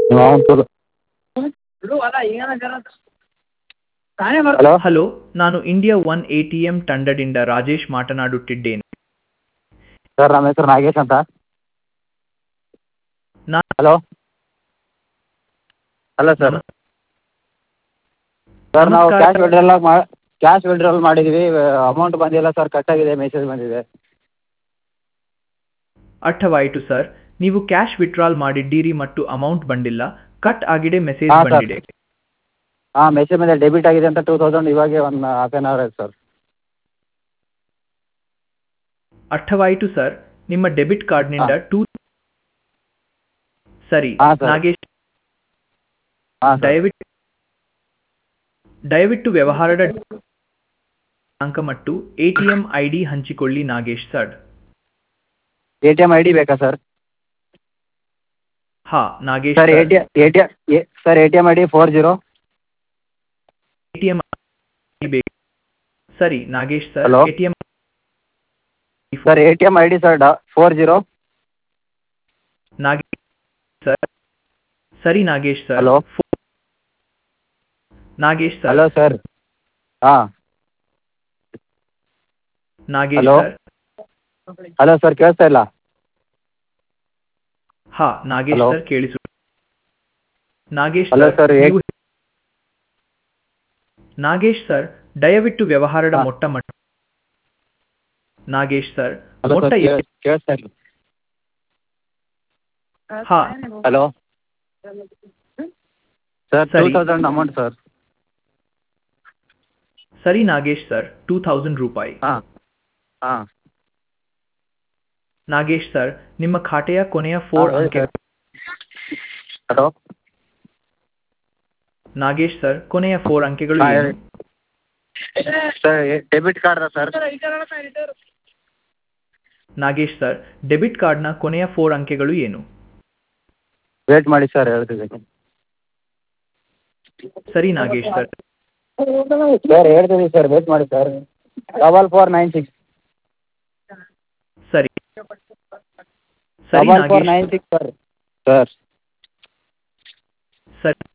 Hello hello ನಾನು India one A T M ತಂಡದಿಂದ ರಾಜೇಶ್ ಮಾತನಾಡುತ್ತಿದ್ದೇನೆ ಸರ್ ನಮ್ಮ ಹೆಸರು ನಾಗೇಶ್ ಅಂತ ನಾ- ಹಲೋ ಹಲೋ ಸರ್ ನಮಸ್- ಸರ್ ನಾವು ನಮಸ್ಕಾರ ಕ್ಯಾಶ್ ಸರ್. ವಿಡ್ರಾಲ್ ಮಾ ಕ್ಯಾಶ್ ವಿಡ್ರಾಲ್ ಮಾಡಿದ್ದೀವಿ ಅಮೌಂಟ್ ಬಂದಿಲ್ಲ ಸರ್ ಕಟ್ಟಾಗಿದೆ ಮೆಸೇಜ್ ಬಂದಿದೆ ಅರ್ಥವಾಯಿತು ಸರ್ ನೀವು ಕ್ಯಾಶ್ ವಿತ್ಡ್ರಾಲ್ ಮಾಡಿದ್ದೀರಿ ಮತ್ತು ಅಮೌಂಟ್ ಬಂದಿಲ್ಲ ಕಟ್ ಆಗಿದೆ ಮೆಸೇಜ್ ಹಾಂ, ಸರ್. ಬಂದಿದೆ ಹಾಂ ಮೆಸೇಜ್ ಬಂದಿದೆ ಡೆಬಿಟ್ ಆಗಿದೆ ಅಂತ ಟೂ ತೌಸಂಡ್ ಇವಾಗೆ ಒಂದು ಹಾಫ್ ಆನ್ ಅವರ್ ಆಯ್ತು ಸರ್ ಅರ್ಥವಾಯಿತು ಸರ್ ನಿಮ್ಮ ಡೆಬಿಟ್ ಕಾರ್ಡ್ನಿಂದ ಟೂ ಸರಿ ಹಾಂ, ಸರ್. ನಾಗೇಶ್ ಹಾಂ ಸರ್ ದಯವಿಟ್ಟು ದಯವಿಟ್ಟು ವ್ಯವಹಾರದ ದಿನಾಂಕ ಮತ್ತು A T M I D ಹಂಚಿಕೊಳ್ಳಿ Nagesh sir A T M I D ಬೇಕಾ ಸರ್ ಹಾ Nagesh sir A T A T sir A T M I D four zero A T M ಸರಿ Nagesh sir Hello? A T M sir A T M I D sir ಡ four zero Nagesh sir ಸರಿ Nagesh sir Hello? ಫೋ- Nagesh sir hello sir ಹಾಂ Nagesh Hello? Sir hello sir ಕೇಳಿಸ್ತಾ ಇಲ್ಲ ಹಾ Nagesh Hello? Sir ಕೇಳಿಸು Nagesh Hello, sir sir, ಏ- ನೀವು- ನಾಗೇಶ್ ಸರ್ ದಯವಿಟ್ಟು ವ್ಯವಹಾರದ ಹಾ. ಮೊಟ್ಟ ಮಟ್ಟ ನಾಗೇಶ್ ಸರ್ ಹಲೋ ಮೊಟ್ಟ ಸರ್ ಎ- ಕೇಳಿಸ್ತಾ ಇಲ್ಲ ಹಾ ಹಲೋ ಸರ್ ಟೂ ಸರಿ. ತೌಸಂಡ್ ಅಮೌಂಟ್ ಸರ್ ಸರಿ ನಾಗೇಶ್ ಸರ್ ಟೂ ಥೌಸಂಡ್ ರೂಪಾಯಿ ಹಾಂ ಹಾಂ ನಾಗೇಶ್ ಸರ್ ನಿಮ್ಮ ಖಾತೆಯ ಕೊನೆಯ ಫೋರ್ ಅಂಕೆ ಹಲೋ ನಾಗೇಶ್ ಸರ್ ಕೊನೆಯ ಫೋರ್ ಅಂಕೆಗಳು ಹಾಂ ಏನು ಹೇಳಿ sir debit card sir Nagesh sir debit ಕಾರ್ಡ್ನ ಕೊನೆಯ ಫೋರ್ ಅಂಕೆಗಳು ಏನು ವೇಟ್ ಮಾಡಿ ಸರ್ ಹೇಳ್ತಿದ್ದೀನಿ ಸರಿ ನಾಗೇಶ್ ಸರ್ ಸರ್ ಹೇಳ್ತೀನಿ ಸರ್ ವೇಟ್ ಮಾಡಿ sir double four nine six ಸರಿ ಸರಿ double four Nagesh nine six sir sir ಸರಿ